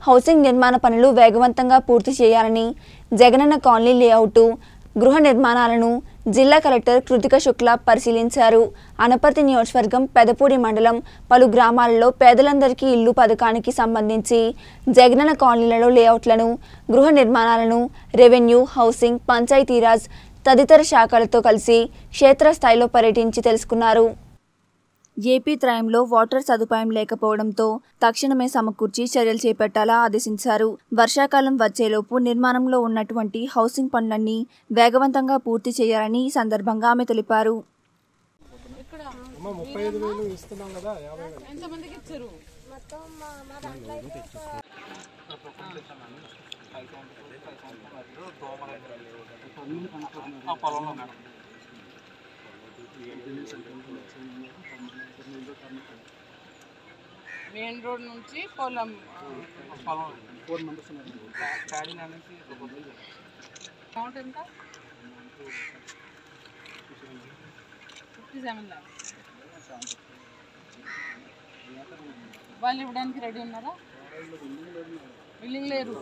Housing నిర్మాణ పనులు వేగవంతంగా పూర్తి చేయాలని జగనన్న కాలనీ లేఅవుట్ గృహ నిర్మాణాలను జిల్లా కలెక్టర్ కృతిక శుక్ల పరిశీలించారు అనపర్తి నియోజకవర్గం పెదపూడి మండలం పలు గ్రామాలలో పేదలందరికీ ఇల్లు పథకానికి సంబంధించి జగనన్న కాలనీలలో లేఅవుట్లను గృహ నిర్మాణాలను రెవెన్యూ హౌసింగ్ పంచాయతీరాజ్ తదితర శాఖలతో కలిసి క్షేత్రస్థాయిలో పర్యటించి తెలుసుకున్నారు ఏపీ త్రయంలో వాటర్ సదుపాయం లేకపోవడంతో తక్షణమే సమకూర్చి చర్యలు చేపట్టాలా ఆదేశించారు వర్షాకాలం వచ్చేలోపు నిర్మాణంలో ఉన్నటువంటి హౌసింగ్ పనులన్నీ వేగవంతంగా పూర్తి చేయాలని ఈ సందర్భంగా ఆమె తెలిపారు అమ్మ ముప్పై ఐదు వేలు ఇస్తున్నాం కదా యాభై వేలు ఎంతమందికి ఇచ్చారు మెయిన్ రోడ్ నుంచి పొలం అమౌంట్ ఎంత ఫిఫ్టీ సెవెన్ ల్యాక్స్ వాళ్ళు ఇవ్వడానికి రెడీ ఉన్నారా విల్లింగ్ లేరు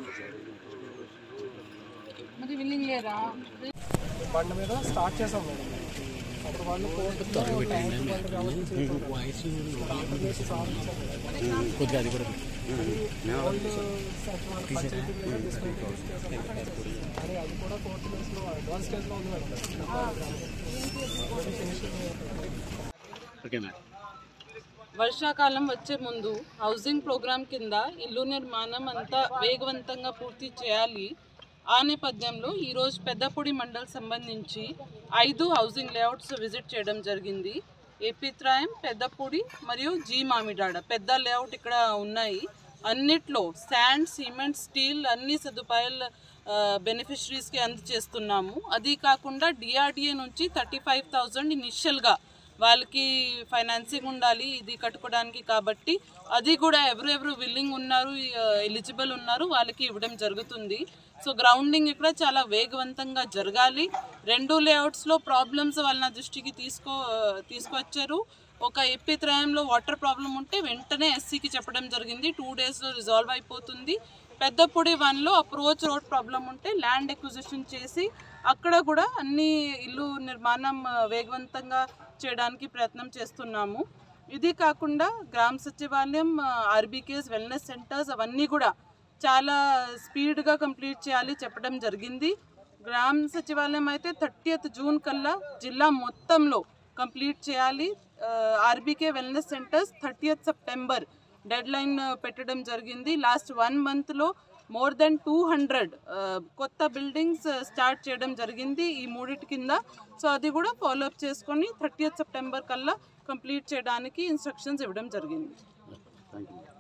మరి విల్లింగ్ లేరా బండి మీద స్టార్ట్ చేసాం మేడం అప్పుడు వాళ్ళు కోర్టులో ట్యాంక్ బండి కాబట్టి చేతున్నారు. కొద్దిగా అది కూడా ఓల్డ్ సెక్షన్ వాళ్ళ పంచాయతీ మీద తీసుకొని కేసు చేసాం. కానీ అది కూడా కోర్టు కేసులో అడ్వాన్స్ కేసులో ఉంది మేడం ఓకే మేడం వర్షాకాలం వచ్చే ముందు హౌసింగ్ ప్రోగ్రామ్ కింద ఇల్లు నిర్మాణం అంతా వేగవంతంగా పూర్తి చేయాలి ఆ నేపథ్యంలో ఈరోజు పెద్దపూడి మండల్ సంబంధించి ఐదు హౌసింగ్ లేఅవుట్స్ విజిట్ చేయడం జరిగింది ఏపీత్రాయం పెద్దపూడి మరియు జీ మామిడాడ పెద్ద లేఅవుట్ ఇక్కడ ఉన్నాయి అన్నిట్లో శాండ్ సిమెంట్ స్టీల్ అన్ని సదుపాయాలు బెనిఫిషరీస్కి అందజేస్తున్నాము అది కాకుండా డిఆర్డిఏ నుంచి థర్టీ ఫైవ్ థౌజండ్ ఇనిషియల్గా వాళ్ళకి ఫైనాన్సింగ్ ఉండాలి ఇది కట్టుకోవడానికి కాబట్టి అది కూడా ఎవరెవరు విల్లింగ్ ఉన్నారు ఎలిజిబుల్ ఉన్నారు వాళ్ళకి ఇవ్వడం జరుగుతుంది సో గ్రౌండింగ్ ఇక్కడ చాలా వేగవంతంగా జరగాలి రెండు లేఅవుట్స్లో ప్రాబ్లమ్స్ వాళ్ళ నా దృష్టికి తీసుకో తీసుకొచ్చారు ఒక ఏపీ త్రయంలో వాటర్ ప్రాబ్లం ఉంటే వెంటనే ఎస్సీకి చెప్పడం జరిగింది టూ డేస్లో రిజాల్వ్ అయిపోతుంది పెద్దపూడి వన్లో అప్రోచ్ రోడ్ ప్రాబ్లం ఉంటే ల్యాండ్ ఎక్విజిషన్ చేసి అక్కడ కూడా అన్ని ఇల్లు నిర్మాణం ఆ, వేగవంతంగా చేయడానికి ప్రయత్నం చేస్తున్నాము ఇది కాకుండా గ్రామ సచివాలయం ఆర్బీకేస్ వెల్నెస్ సెంటర్స్ అవన్నీ కూడా చాలా స్పీడ్గా కంప్లీట్ చేయాలి చెప్పడం జరిగింది గ్రామ సచివాలయం అయితే థర్టీయత్ జూన్ కల్లా జిల్లా మొత్తంలో కంప్లీట్ చేయాలి RBK wellness centres thirtieth September deadline పెట్టడం జరిగింది లాస్ట్ వన్ మంత్లో మోర్ దెన్ టూ హండ్రెడ్ కొత్త బిల్డింగ్స్ స్టార్ట్ చేయడం జరిగింది ఈ మూడిటి కింద సో అది కూడా ఫాలోఅప్ చేసుకొని థర్టీయత్ సెప్టెంబర్ కల్లా కంప్లీట్ చేయడానికి ఇన్స్ట్రక్షన్స్ ఇవ్వడం జరిగింది థ్యాంక్ యూ